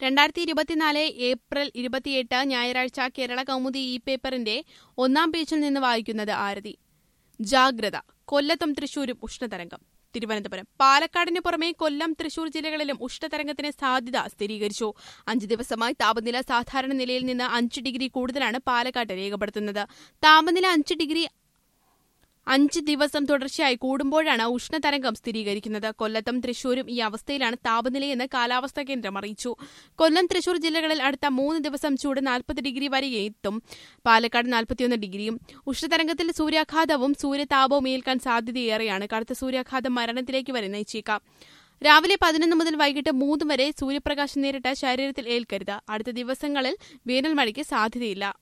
രണ്ടായിരത്തി ഇരുപത്തിനാല് ഏപ്രിൽ ഇരുപത്തിയെട്ട് ഞായറാഴ്ച കേരള കൗമുദി ഇ പേപ്പറിന്റെ ഒന്നാം പേജിൽ നിന്ന് വായിക്കുന്നത് ആരതി ജാഗ്രത കൊല്ലത്തും തൃശൂരും ഉഷ്ണതരംഗം തിരുവനന്തപുരം പാലക്കാടിന് പുറമെ കൊല്ലം തൃശൂർ ജില്ലകളിലും ഉഷ്ണതരംഗത്തിന് സാധ്യത സ്ഥിരീകരിച്ചു അഞ്ച് ദിവസമായി താപനില സാധാരണ നിലയിൽ നിന്ന് അഞ്ച് ഡിഗ്രി കൂടുതലാണ് പാലക്കാട്ട് രേഖപ്പെടുത്തുന്നത് താപനില അഞ്ച് ഡിഗ്രി അഞ്ച് ദിവസം തുടർച്ചയായി കൂടുമ്പോഴാണ് ഉഷ്ണതരംഗം സ്ഥിരീകരിക്കുന്നത് കൊല്ലത്തും തൃശൂരും ഈ അവസ്ഥയിലാണ് താപനിലയെന്ന് കാലാവസ്ഥാ കേന്ദ്രം അറിയിച്ചു കൊല്ലം തൃശൂർ ജില്ലകളിൽ അടുത്ത മൂന്ന് ദിവസം ചൂട് നാൽപ്പത് ഡിഗ്രി വരെ എത്തും പാലക്കാട് നാൽപ്പത്തിയൊന്ന് ഡിഗ്രിയും ഉഷ്ണതരംഗത്തിൽ സൂര്യാഘാതവും സൂര്യതാപവും ഏൽക്കാൻ സാധ്യതയേറെയാണ് കടുത്ത സൂര്യാഘാതം മരണത്തിലേക്ക് വരെ നയിച്ചേക്കാം രാവിലെ പതിനൊന്ന് മുതൽ വൈകിട്ട് മൂന്ന് വരെ സൂര്യപ്രകാശം നേരിട്ട് ശരീരത്തിൽ ഏൽക്കരുത് അടുത്ത ദിവസങ്ങളിൽ വേനൽ മഴയ്ക്ക് സാധ്യതയില്ല